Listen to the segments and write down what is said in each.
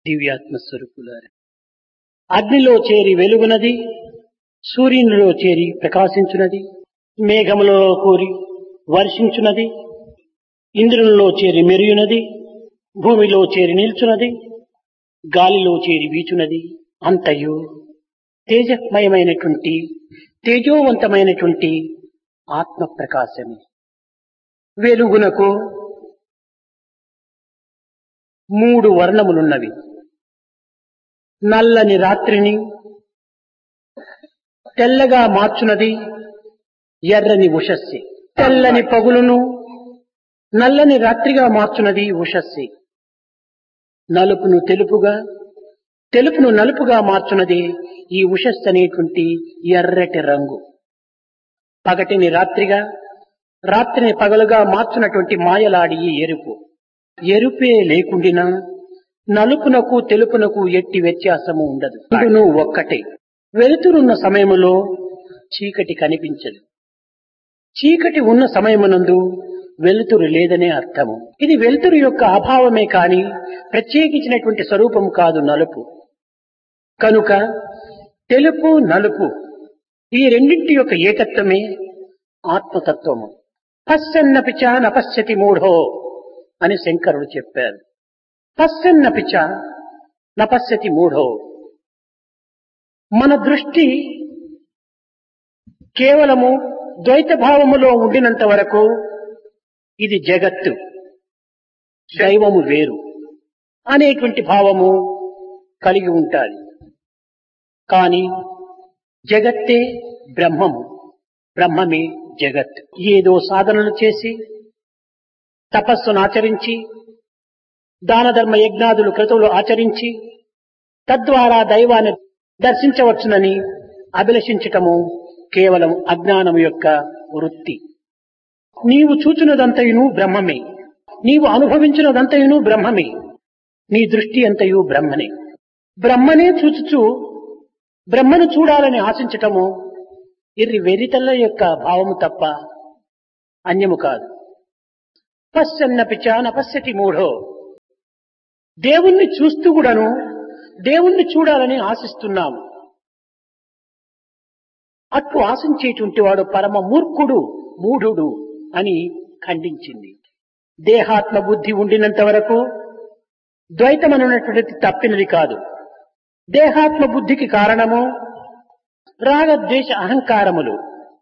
దివ్యాత్మ స్వరూపులారు అగ్నిలో చేరి వెలుగునది సూర్యునిలో చేరి ప్రకాశించున్నది మేఘములో కూరి వర్షించున్నది ఇంద్రునిలో చేరి మెరియునది భూమిలో చేరి నిల్చున్నది గాలిలో చేరి వీచున్నది అంతయు తేజమయమైనటువంటి తేజోవంతమైనటువంటి ఆత్మ ప్రకాశమే వెలుగునకు మూడు వర్ణములున్నవి నల్లని రాత్రిని తెల్లగా మార్చునది ఎర్రని ఉషస్సి తెల్లని పగులును నల్లని రాత్రిగా మార్చునది ఉషస్సి నలుపును తెలుపుగా తెలుపును నలుపుగా మార్చున్నది ఈ ఉషస్సు అనేటువంటి ఎర్రటి రంగు పగటిని రాత్రిగా రాత్రిని పగలుగా మార్చున్నటువంటి మాయలాడి ఈ ఎరుపు ఎరుపే లేకుండినా నలుపునకు తెలుపునకు ఎట్టి వ్యత్యాసము ఉండదు రెండును ఒక్కటే వెలుతురున్న సమయములో చీకటి కనిపించదు చీకటి ఉన్న సమయమునందు వెలుతురు లేదనే అర్థము ఇది వెలుతురు యొక్క అభావమే కాని ప్రత్యేకించినటువంటి స్వరూపము కాదు నలుపు కనుక తెలుపు నలుపు ఈ రెండింటి యొక్క ఏకత్వమే ఆత్మతత్వము పశ్చన్నపిచ నపశ్యతి మూఢో అని శంకరుడు చెప్పారు పశ్చన్నపిచ నపశ్యతి మూఢో మన దృష్టి కేవలము ద్వైత భావములో ఉండినంత వరకు ఇది జగత్తు దైవము వేరు అనేటువంటి భావము కలిగి ఉంటాది కాని జగత్తే బ్రహ్మము బ్రహ్మమే జగత్ ఏదో సాధనలు చేసి తపస్సును ఆచరించి దాన ధర్మ యజ్ఞాదులు క్రతువులు ఆచరించి తద్వారా దైవాన్ని దర్శించవచ్చునని అభిలషించటము కేవలం అజ్ఞానం యొక్క వృత్తి నీవు చూచున్నదంతయును బ్రహ్మమే నీవు అనుభవించినదంతయును బ్రహ్మమే నీ దృష్టి అంతయు బ్రహ్మనే బ్రహ్మనే చూచుచు బ్రహ్మను చూడాలని ఆశించటము ఇర్రి వెరితల్ల యొక్క భావము తప్ప అన్యము కాదు పశ్చన్నపిచ నపశ్యతి మూఢో దేవుణ్ణి చూస్తూ కూడాను దేవుణ్ణి చూడాలని ఆశిస్తున్నాము అట్లు ఆశించేటువంటి వాడు పరమ మూర్ఖుడు మూఢుడు అని ఖండించింది దేహాత్మ బుద్ధి ఉండినంత వరకు ద్వైతమనున్నటువంటిది తప్పినది కాదు దేహాత్మ బుద్ధికి కారణము రాగద్వేష అహంకారములు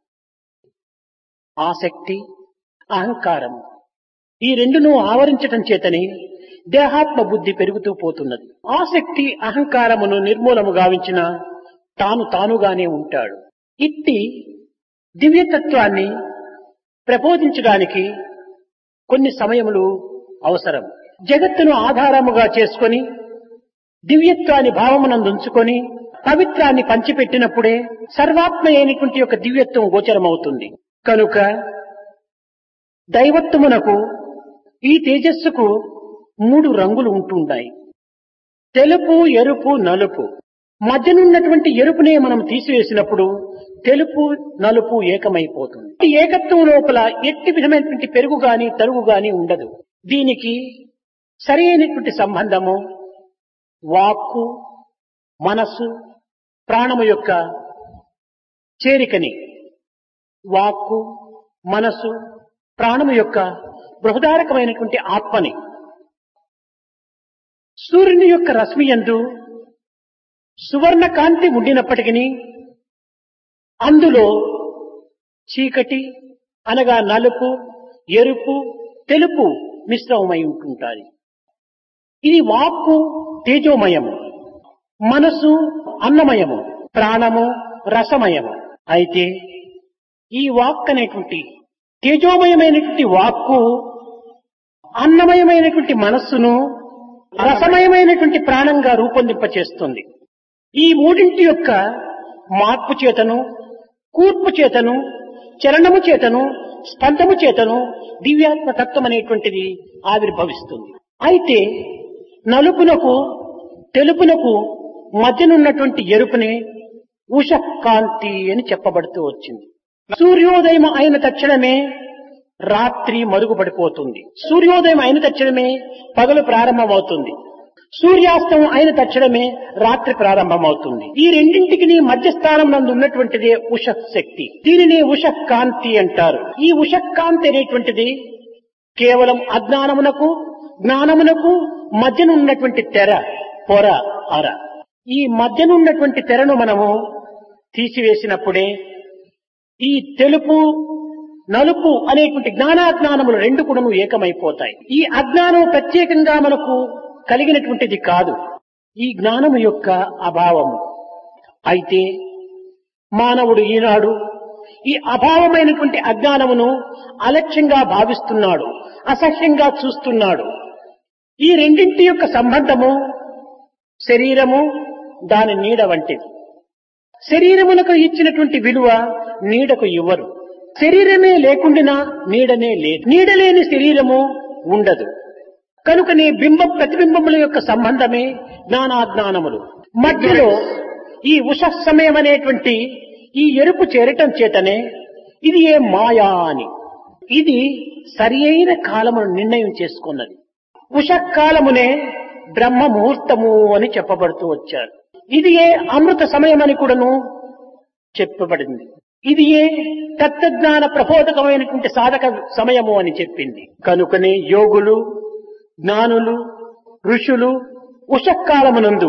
ఆసక్తి అహంకారము ఈ రెండును ఆవరించటం చేతనే దేహాత్మ బుద్ధి పెరుగుతూ పోతున్నది ఆసక్తి అహంకారమును నిర్మూలము గావించిన తాను తానుగానే ఉంటాడు ఇట్టి దివ్యతత్వాన్ని ప్రబోధించడానికి కొన్ని సమయములు అవసరం జగత్తును ఆధారముగా చేసుకొని దివ్యత్వాన్ని భావమునందుంచుకొని పవిత్రాన్ని పంచిపెట్టినప్పుడే సర్వాత్మ అయినటువంటి యొక్క దివ్యత్వం గోచరమవుతుంది కనుక దైవత్వమునకు ఈ తేజస్సుకు మూడు రంగులు ఉంటున్నాయి తెలుపు ఎరుపు నలుపు మధ్యనున్నటువంటి ఎరుపునే మనం తీసివేసినప్పుడు తెలుపు నలుపు ఏకమైపోతుంది ఈ ఏకత్వం లోపల ఎట్టి విధమైనటువంటి పెరుగు గాని తరుగు గాని ఉండదు దీనికి సరి అయినటువంటి సంబంధము వాక్కు మనస్సు ప్రాణము యొక్క చేరికని వాక్కు మనస్సు ప్రాణము యొక్క బృహదారకమైనటువంటి ఆత్మని సూర్యుని యొక్క రశ్మి ఎందు సువర్ణ కాంతి ఉండినప్పటికీ అందులో చీకటి అనగా నలుపు ఎరుపు తెలుపు మిశ్రమమై ఉంటుంటాయి ఇది వాక్కు తేజోమయము మనసు అన్నమయము ప్రాణము రసమయము అయితే ఈ వాక్ అనేటువంటి తేజోమయమైనటువంటి వాక్కు అన్నమయమైనటువంటి మనస్సును రసమయమైనటువంటి ప్రాణంగా రూపొందింపచేస్తుంది ఈ మూడింటి యొక్క మార్పు చేతను కూర్పు చేతను చలనము చేతను స్పందము చేతను దివ్యాత్మ తత్వం అనేటువంటిది ఆవిర్భవిస్తుంది అయితే నలుపునకు తెలుపునకు మధ్యనున్నటువంటి ఎరుపునే ఉషకాంతి అని చెప్పబడుతూ వచ్చింది సూర్యోదయం అయిన తక్షణమే రాత్రి మరుగుపడిపోతుంది సూర్యోదయం అయిన తక్షణమే పగలు ప్రారంభమవుతుంది సూర్యాస్తం అయిన తక్షణమే రాత్రి ప్రారంభమవుతుంది ఈ రెండింటికి మధ్యస్థానం నందు ఉన్నటువంటిదే ఉష శక్తి దీనిని ఉష కాంతి అంటారు ఈ ఉష కాంతి అనేటువంటిది కేవలం అజ్ఞానమునకు జ్ఞానమునకు మధ్యన ఉన్నటువంటి తెర పొర అర ఈ మధ్యన ఉన్నటువంటి తెరను మనము తీసివేసినప్పుడే ఈ తెలుపు నలుపు అనేటువంటి జ్ఞానాజ్ఞానములు రెండు కూడా ఏకమైపోతాయి ఈ అజ్ఞానం ప్రత్యేకంగా మనకు కలిగినటువంటిది కాదు ఈ జ్ఞానము యొక్క అభావము అయితే మానవుడు ఈనాడు ఈ అభావమైనటువంటి అజ్ఞానమును అలక్ష్యంగా భావిస్తున్నాడు అసహ్యంగా చూస్తున్నాడు ఈ రెండింటి యొక్క సంబంధము శరీరము దాని నీడ వంటిది శరీరమునకు ఇచ్చినటువంటి విలువ నీడకు ఇవ్వరు శరీరమే లేకుండినా నీడనే లేదు నీడ లేని శరీరము ఉండదు కనుకనే బింబం ప్రతిబింబముల యొక్క సంబంధమే జ్ఞానాజ్ఞానములు మధ్యలో ఈ ఉష సమయం అనేటువంటి ఈ ఎరుపు చేరటం చేతనే ఇది ఏ మాయా అని ఇది సరి అయిన కాలమును నిర్ణయం చేసుకున్నది ఉషకాలమునే బ్రహ్మ ముహూర్తము అని చెప్పబడుతూ వచ్చారు ఇది ఏ అమృత సమయం అని కూడాను చెప్పబడింది ఇది ఏ తత్వజ్ఞాన ప్రబోధకమైనటువంటి సాధక సమయము అని చెప్పింది కనుకనే యోగులు జ్ఞానులు ఋషులు ఉషకాలమునందు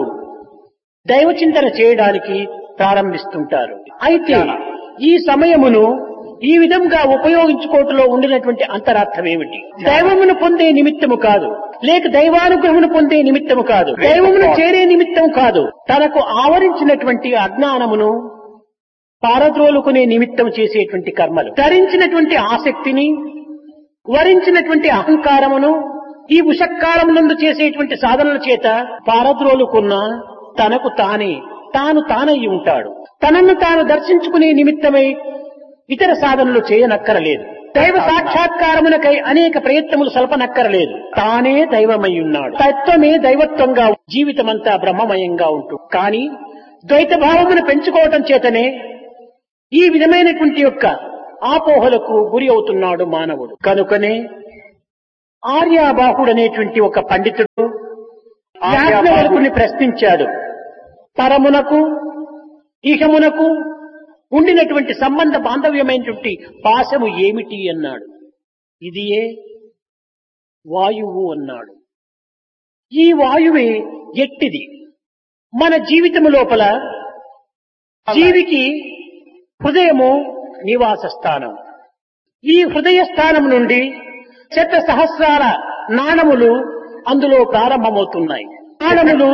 దైవ చింతన చేయడానికి ప్రారంభిస్తుంటారు అయితే ఈ సమయమును ఈ విధంగా ఉపయోగించుకోవటంలో ఉండినటువంటి అంతరార్థం ఏమిటి దైవమును పొందే నిమిత్తము కాదు లేక దైవానుగ్రహమును పొందే నిమిత్తము కాదు దైవమును చేరే నిమిత్తం కాదు తనకు ఆవరించినటువంటి అజ్ఞానమును పారద్రోలుకునే నిమిత్తం చేసేటువంటి కర్మలు ధరించినటువంటి ఆసక్తిని వరించినటువంటి అహంకారమును ఈ ఉషకాలమునందు చేసేటువంటి సాధనల చేత పారద్రోలుకున్న తనకు తానే తాను తానయ్యి ఉంటాడు తనను తాను దర్శించుకునే నిమిత్తమై ఇతర సాధనలు చేయనక్కరలేదు దైవ సాక్షాత్కారమునకై అనేక ప్రయత్నములు సల్పనక్కరలేదు తానే దైవమై ఉన్నాడు తత్వమే దైవత్వంగా జీవితమంతా బ్రహ్మమయంగా ఉంటూ కానీ ద్వైత భావమును పెంచుకోవటం చేతనే ఈ విధమైనటువంటి యొక్క ఆపోహలకు గురి అవుతున్నాడు మానవుడు కనుకనే ఆర్యాబాహుడు అనేటువంటి ఒక పండితుడు యాజ్ఞవల్కుని ప్రశ్నించాడు పరమునకు ఇహమునకు ఉండినటువంటి సంబంధ బాంధవ్యమైనటువంటి పాశము ఏమిటి అన్నాడు ఇదియే వాయువు అన్నాడు ఈ వాయువే ఎట్టిది మన జీవితము లోపల జీవికి హృదయము నివాస స్థానం ఈ హృదయ స్థానం నుండి శత సహస్రాల నాణములు అందులో ప్రారంభమవుతున్నాయి నాణములు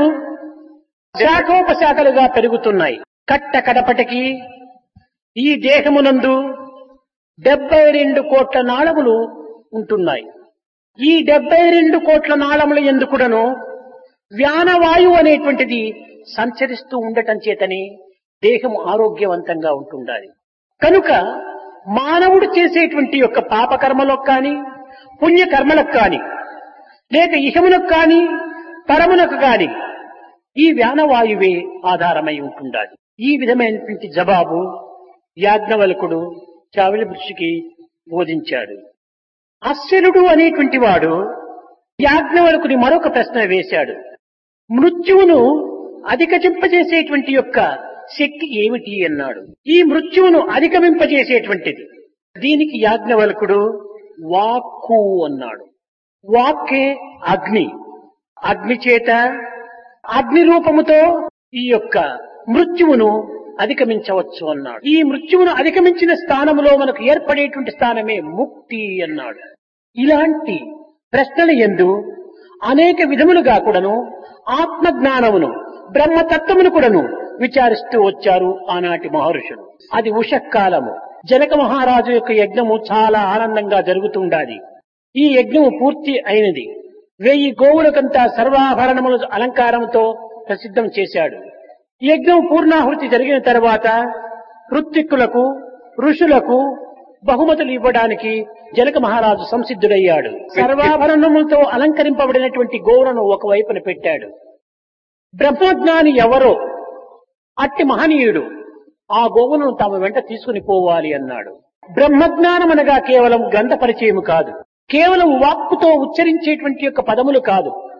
శాఖోపశాఖలుగా పెరుగుతున్నాయి కట్ట కడపటికి ఈ దేహమునందు డెబ్బై రెండు కోట్ల నాళములు ఉంటున్నాయి ఈ డెబ్బై రెండు కోట్ల నాళముల ఎందుకుడను వ్యానవాయువు అనేటువంటిది సంచరిస్తూ ఉండటం చేతనే దేహం ఆరోగ్యవంతంగా ఉంటుండాలి కనుక మానవుడు చేసేటువంటి యొక్క పాపకర్మలకు కానీ పుణ్యకర్మలకు కానీ లేక ఇహమునకు కానీ పరమునకు కానీ ఈ వ్యానవాయువే ఆధారమై ఉంటుండాలి ఈ విధమైనటువంటి జవాబు యాజ్ఞవల్కుడు చావిలి ఋషికి బోధించాడు అశ్వరుడు అనేటువంటి వాడు యాజ్ఞవల్కుని మరొక ప్రశ్న వేశాడు మృత్యువును అధికచింపజేసేటువంటి యొక్క శక్తి ఏమిటి అన్నాడు ఈ మృత్యువును అధిగమింపజేసేటువంటిది దీనికి యాజ్ఞవల్కుడు వాక్కు అన్నాడు వాక్కే అగ్ని అగ్ని చేత అగ్ని రూపముతో ఈ యొక్క మృత్యువును అధిగమించవచ్చు అన్నాడు ఈ మృత్యువును అధిగమించిన స్థానములో మనకు ఏర్పడేటువంటి స్థానమే ముక్తి అన్నాడు ఇలాంటి ప్రశ్నల ఎందు అనేక విధములుగా కూడాను ఆత్మజ్ఞానమును బ్రహ్మతత్వమును కూడాను విచారిస్తూ వచ్చారు ఆనాటి మహర్షులు అది ఉషకాలము జనక మహారాజు యొక్క యజ్ఞము చాలా ఆనందంగా జరుగుతుండాలి ఈ యజ్ఞము పూర్తి అయినది వెయ్యి గోవులకంతా సర్వాభరణముల అలంకారంతో ప్రసిద్ధం చేశాడు యజ్ఞం పూర్ణాహుతి జరిగిన తర్వాత ఋత్విక్కులకు ఋషులకు బహుమతులు ఇవ్వడానికి జనక మహారాజు సంసిద్ధుడయ్యాడు సర్వాభరణములతో అలంకరింపబడినటువంటి గోవులను ఒకవైపున పెట్టాడు బ్రహ్మజ్ఞాని ఎవరో అట్టి మహనీయుడు ఆ గోవులను తమ వెంట తీసుకుని పోవాలి అన్నాడు బ్రహ్మజ్ఞానం అనగా కేవలం గ్రంథ పరిచయం కాదు కేవలం వాక్కుతో ఉచ్చరించేటువంటి యొక్క పదములు కాదు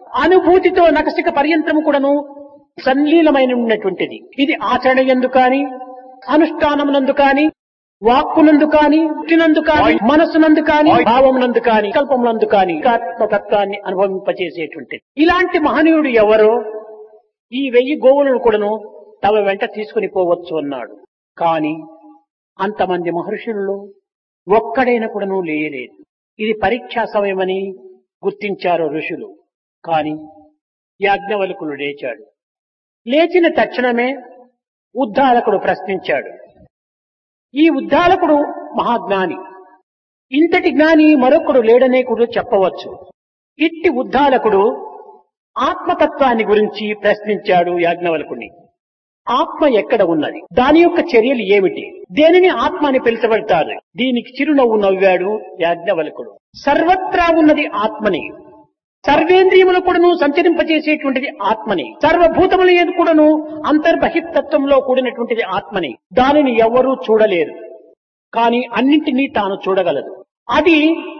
అనుభూతితో నకసిక పర్యంతము కూడాను సంలీలమైన ఉన్నటువంటిది ఇది ఆచరణ ఎందు కాని అనుష్ఠానమునందు కాని వాక్కునందు కాని పుట్టినందు కాని మనస్సునందు కాని భావమునందు కాని కల్పమునందు కాని ఆత్మతత్వాన్ని అనుభవింపచేసేటువంటిది ఇలాంటి మహనీయుడు ఎవరో ఈ వెయ్యి గోవులను కూడాను తమ వెంట తీసుకుని పోవచ్చు అన్నాడు కాని అంతమంది మహర్షులలో ఒక్కడైన కూడాను లేయలేదు ఇది పరీక్షా సమయమని గుర్తించారు ఋషులు కాని యాజ్ఞవల్కులు లేచాడు లేచిన తక్షణమే ఉద్దాలకుడు ప్రశ్నించాడు ఈ ఉద్దాలకుడు మహాజ్ఞాని ఇంతటి జ్ఞాని మరొకడు లేడనే కూడా చెప్పవచ్చు ఇట్టి ఉద్దాలకుడు ఆత్మతత్వాన్ని గురించి ప్రశ్నించాడు యాజ్ఞవల్కుని ఆత్మ ఎక్కడ ఉన్నది దాని యొక్క చర్యలు ఏమిటి దేనిని ఆత్మ అని పిలుచబడతారు దీనికి చిరునవ్వు నవ్వాడు యాజ్ఞవల్కుడు సర్వత్రా ఉన్నది ఆత్మని సర్వేంద్రియములు కూడాను సంచరింపజేసేటువంటిది ఆత్మని సర్వభూతములు ఏది కూడాను అంతర్బహితత్వంలో కూడినటువంటిది ఆత్మని దానిని ఎవరూ చూడలేరు కానీ అన్నింటినీ తాను చూడగలదు అది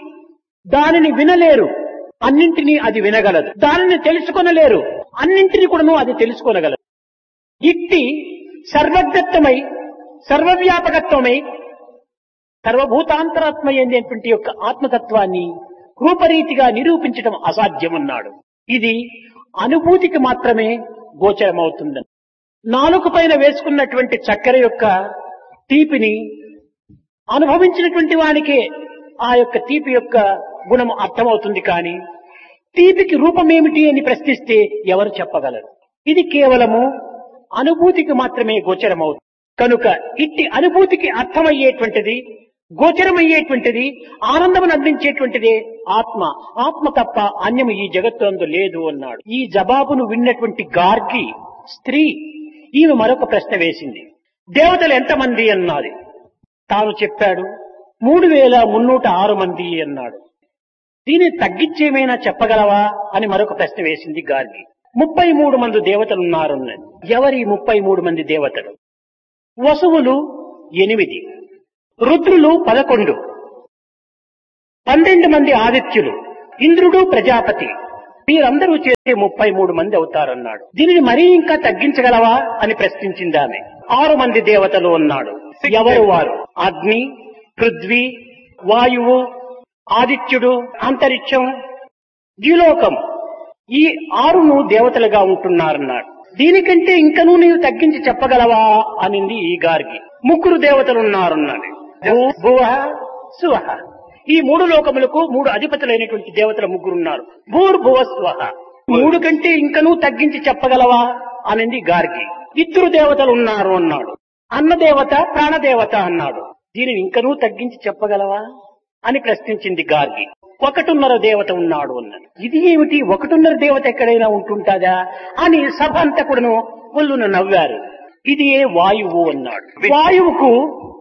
దానిని వినలేరు అన్నింటినీ అది వినగలదు దానిని తెలుసుకొనలేరు అన్నింటినీ కూడాను అది తెలుసుకోనగలదు ఇట్టి సర్వజ్ఞత్వమై సర్వవ్యాపకత్వమై సర్వభూతాంతరాత్మ అయినటువంటి యొక్క ఆత్మతత్వాన్ని రూపరీతిగా నిరూపించడం అసాధ్యమన్నాడు ఇది అనుభూతికి మాత్రమే గోచరమవుతుందని నాలుక పైన వేసుకున్నటువంటి చక్కెర యొక్క తీపిని అనుభవించినటువంటి వానికే ఆ యొక్క తీపి యొక్క గుణం అర్థమవుతుంది కానీ తీపికి రూపమేమిటి అని ప్రశ్నిస్తే ఎవరు చెప్పగలరు ఇది కేవలము అనుభూతికి మాత్రమే గోచరమవుతుంది కనుక ఇట్టి అనుభూతికి అర్థమయ్యేటువంటిది గోచరమయ్యేటువంటిది ఆనందమును అందించేటువంటిదే ఆత్మ ఆత్మ తప్ప అన్యము ఈ జగత్తునందు లేదు అన్నాడు ఈ జవాబును విన్నటువంటి గార్గి స్త్రీ ఈమె మరొక ప్రశ్న వేసింది దేవతలు ఎంతమంది అన్నది తాను చెప్పాడు మూడు వేల మున్నూట ఆరు మంది అన్నాడు దీన్ని తగ్గించేమైనా చెప్పగలవా అని మరొక ప్రశ్న వేసింది గార్గి ముప్పై మూడు మంది దేవతలు ఉన్నారు ఎవరి ముప్పై మూడు మంది దేవతలు వసువులు ఎనిమిది రుద్రులు పదకొండు పన్నెండు మంది ఆదిత్యులు ఇంద్రుడు ప్రజాపతి వీరందరూ చేస్తే ముప్పై మూడు మంది అవుతారన్నాడు దీనిని మరీ ఇంకా తగ్గించగలవా అని ప్రశ్నించింది ఆమె ఆరు మంది దేవతలు ఉన్నాడు ఎవరు వారు అగ్ని పృథ్వీ వాయువు ఆదిత్యుడు అంతరిక్షం ద్యులోకం ఈ ఆరును దేవతలుగా ఉంటున్నారన్నాడు దీనికంటే ఇంకనూ నీవు తగ్గించి చెప్పగలవా అనింది ఈ గారికి ముగ్గురు దేవతలు ఉన్నారన్నాడు భూ- భువ సువహ ఈ మూడు లోకములకు మూడు అధిపతులైనటువంటి దేవతలు ముగ్గురు ఉన్నారు భూర్భువ స్వహ మూడు కంటే ఇంకనూ తగ్గించి చెప్పగలవా అనింది గార్గి ఇద్దరు దేవతలు ఉన్నారు అన్నాడు అన్నదేవత ప్రాణదేవత అన్నాడు దీనిని ఇంకనూ తగ్గించి చెప్పగలవా అని ప్రశ్నించింది గార్గి ఒకటున్నర దేవత ఉన్నాడు అన్నాడు ఇది ఏమిటి ఒకటున్నర దేవత ఎక్కడైనా ఉంటుంటాదా అని సభ అంతా కూడాను ఒళ్ళున నవ్వారు ఇది ఏ వాయువు అన్నాడు వాయువుకు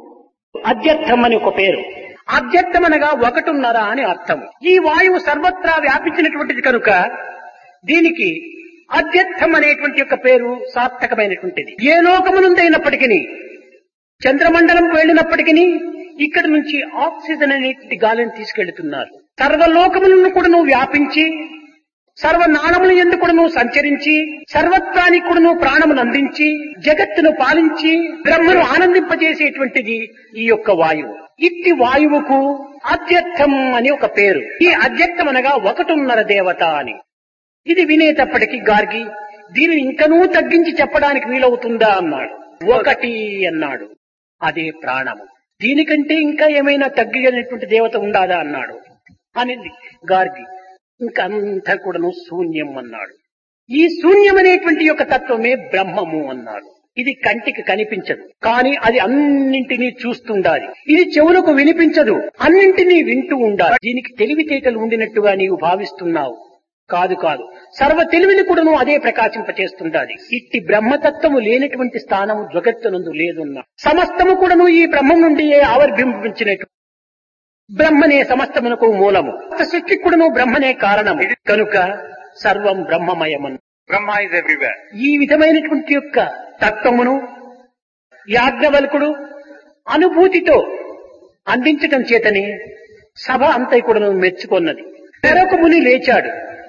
అధ్యర్థం అని ఒక పేరు అధ్యర్థం అనగా ఒకటున్నర అని అర్థం ఈ వాయువు సర్వత్రా వ్యాపించినటువంటిది కనుక దీనికి అధ్యర్థం అనేటువంటి యొక్క పేరు సార్థకమైనటువంటిది ఏ లోకమునుందైనప్పటికీ చంద్రమండలంకు వెళ్ళినప్పటికీ ఇక్కడ నుంచి ఆక్సిజన్ అనేటువంటి గాలిని తీసుకెళ్తున్నారు సర్వలోకములను కూడా నువ్వు వ్యాపించి సర్వనాణములు ఎందుకు నువ్వు సంచరించి సర్వత్వానికి కూడా నువ్వు ప్రాణమును అందించి జగత్తును పాలించి బ్రహ్మను ఆనందింపజేసేటువంటిది ఈ యొక్క వాయువు ఇట్టి వాయువుకు అధ్యర్థం అని ఒక పేరు ఈ అధ్యర్థం అనగా ఒకటున్నర దేవత అని ఇది వినేటప్పటికీ గార్గి దీనిని ఇంకనూ తగ్గించి చెప్పడానికి వీలవుతుందా అన్నాడు ఒకటి అన్నాడు అదే ప్రాణము దీనికంటే ఇంకా ఏమైనా తగ్గినటువంటి దేవత ఉండాదా అన్నాడు అనింది గార్గి ఇంకంతా కూడాను శూన్యం అన్నాడు ఈ శూన్యం అనేటువంటి యొక్క తత్వమే బ్రహ్మము అన్నాడు ఇది కంటికి కనిపించదు కానీ అది అన్నింటినీ చూస్తుండాలి ఇది చెవులకు వినిపించదు అన్నింటినీ వింటూ ఉండాలి దీనికి తెలివితేటలు ఉండినట్టుగా నీవు భావిస్తున్నావు కాదు కాదు సర్వ తెలివిని కూడాను అదే ప్రకాశింపచేస్తుండాలి ఇట్టి బ్రహ్మతత్వము లేనటువంటి స్థానము జగత్తునందు లేదున్నా సమస్తము కూడాను ఈ బ్రహ్మం నుండి ఆవిర్భించినట్టు బ్రహ్మనే సమస్తమునకు మూలము సృష్టి కూడాను బ్రహ్మనే కారణము కనుక సర్వం బ్రహ్మమయమను Brahma is everywhere. ఈ విధమైనటువంటి యొక్క తత్వమును యాజ్ఞవల్కుడు అనుభూతితో అందించటం చేతనే సభ అంతా కూడా మెచ్చుకొన్నది మరొక ముని లేచాడు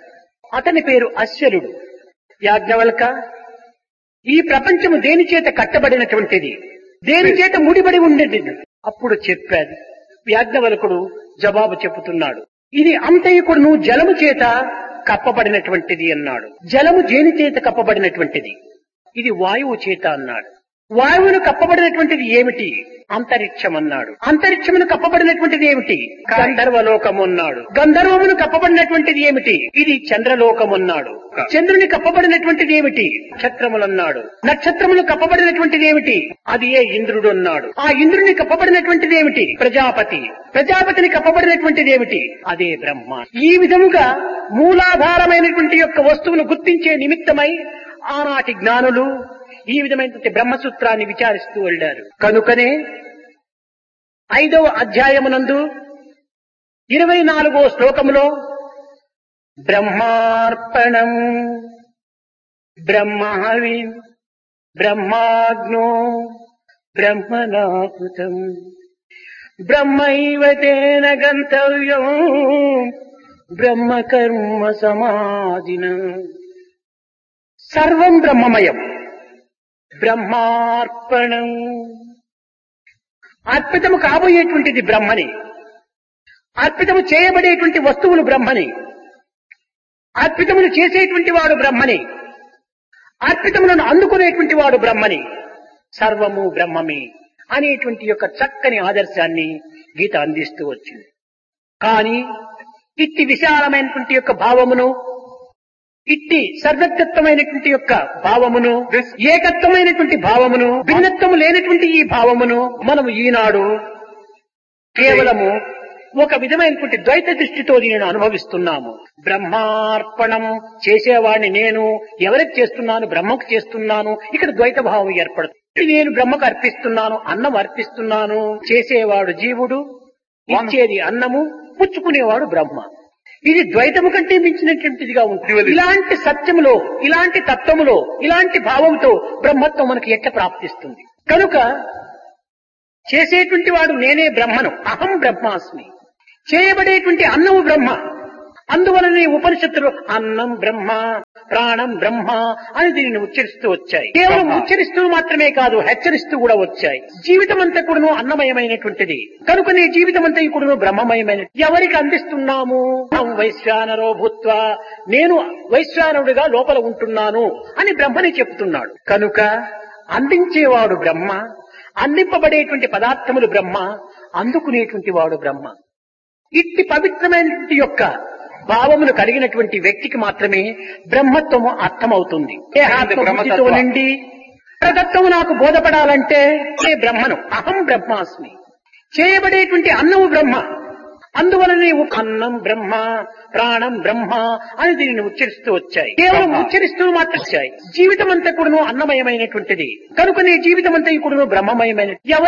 అతని పేరు అశ్వరుడు యాజ్ఞవల్క ఈ ప్రపంచము దేని చేత కట్టబడినటువంటిది దేని చేత ముడిపడి ఉండేది అప్పుడు చెప్పాడు యాజ్ఞవల్కుడు జవాబు చెబుతున్నాడు ఇది అంతయుకుడును జలము చేత కప్పబడినటువంటిది అన్నాడు జలము దేని చేత కప్పబడినటువంటిది ఇది వాయువు చేత అన్నాడు వాయువును కప్పబడినటువంటిది ఏమిటి అంతరిక్షం అన్నాడు అంతరిక్షమును కప్పబడినటువంటిది ఏమిటి గంధర్వలోకము అన్నాడు గంధర్వమును కప్పబడినటువంటిది ఏమిటి ఇది చంద్రలోకం అన్నాడు చంద్రుని కప్పబడినటువంటిది ఏమిటి నక్షత్రములన్నాడు నక్షత్రములు కప్పబడినటువంటిది ఏమిటి అది ఏ ఇంద్రుడు అన్నాడు ఆ ఇంద్రుని కప్పబడినటువంటిది ఏమిటి ప్రజాపతి ప్రజాపతిని కప్పబడినటువంటిది ఏమిటి అదే బ్రహ్మ ఈ విధముగా మూలాధారమైనటువంటి యొక్క వస్తువును గుర్తించే నిమిత్తమై ఆనాటి జ్ఞానులు ఈ విధమైనటువంటి బ్రహ్మసూత్రాన్ని విచారిస్తూ వెళ్ళారు కనుకనే ఐదవ అధ్యాయమునందు ఇరవై నాలుగో శ్లోకములో బ్రహ్మార్పణం బ్రహ్మహవి బ్రహ్మాగ్నో బ్రహ్మనాకృతం బ్రహ్మైవ తేన గంతవ్యం బ్రహ్మకర్మ సమాధిన సర్వం బ్రహ్మమయం బ్రహ్మార్పణం అర్పితము కాబోయేటువంటిది బ్రహ్మని అర్పితము చేయబడేటువంటి వస్తువులు బ్రహ్మని అర్పితమును చేసేటువంటి వాడు బ్రహ్మని అర్పితములను అందుకునేటువంటి వాడు బ్రహ్మని సర్వము బ్రహ్మమే అనేటువంటి యొక్క చక్కని ఆదర్శాన్ని గీత అందిస్తూ వచ్చింది కానీ ఇట్టి విశాలమైనటువంటి యొక్క భావమును ఇట్టి సర్వత్వమైనటువంటి యొక్క భావమును ఏకత్వమైనటువంటి భావమును భిన్నత్వము లేనటువంటి ఈ భావమును మనము ఈనాడు కేవలము ఒక విధమైనటువంటి ద్వైత దృష్టితో నేను అనుభవిస్తున్నాము బ్రహ్మార్పణం చేసేవాడిని నేను ఎవరికి చేస్తున్నాను బ్రహ్మకు చేస్తున్నాను ఇక్కడ ద్వైత భావం ఏర్పడుతుంది నేను బ్రహ్మకు అర్పిస్తున్నాను అన్నం అర్పిస్తున్నాను చేసేవాడు జీవుడు ఇచ్చేది అన్నము పుచ్చుకునేవాడు బ్రహ్మ ఇది ద్వైతము కంటే మించినటువంటిదిగా ఉంటుంది ఇలాంటి సత్యములో ఇలాంటి తత్వములో ఇలాంటి భావంతో బ్రహ్మత్వం మనకి ఎట్ట ప్రాప్తిస్తుంది కనుక చేసేటువంటి వాడు నేనే బ్రహ్మను అహం బ్రహ్మాస్మి చేయబడేటువంటి అన్నము బ్రహ్మ అందువలనే ఉపనిషత్తులు అన్నం బ్రహ్మ ప్రాణం బ్రహ్మ అని దీనిని ఉచ్చరిస్తూ వచ్చాయి కేవలం ఉచ్చరిస్తూ మాత్రమే కాదు హెచ్చరిస్తూ కూడా వచ్చాయి జీవితం అంతా కూడాను అన్నమయమైనటువంటిది కనుక నీ జీవితం అంతా కూడాను బ్రహ్మమయమైన ఎవరికి అందిస్తున్నాము అహం వైశ్వానరో భూత్వ నేను వైశ్వానుడిగా లోపల ఉంటున్నాను అని బ్రహ్మని చెప్తున్నాడు కనుక అందించేవాడు బ్రహ్మ అందింపబడేటువంటి పదార్థములు బ్రహ్మ అందుకునేటువంటి వాడు బ్రహ్మ ఇట్టి పవిత్రమైనటువంటి యొక్క భావములు కలిగినటువంటి వ్యక్తికి మాత్రమే బ్రహ్మత్వము అర్థమవుతుంది దేహాత్మబుద్ధితో నిండి పరతత్వము నాకు బోధపడాలంటే నే బ్రహ్మను అహం బ్రహ్మాస్మి చేయబడేటువంటి అన్నము బ్రహ్మ అందువలనే ఉ- అన్నం బ్రహ్మ ప్రాణం బ్రహ్మ అని దీనిని ఉచ్చరిస్తూ వచ్చాయి కేవలం ఉచ్చరిస్తూ మాత్రం వచ్చాయి జీవితం అంతా కూడాను అన్నమయమైనటువంటిది కనుక నీ జీవితం అంతా కూడాను బ్రహ్మమయమైన ఎవరి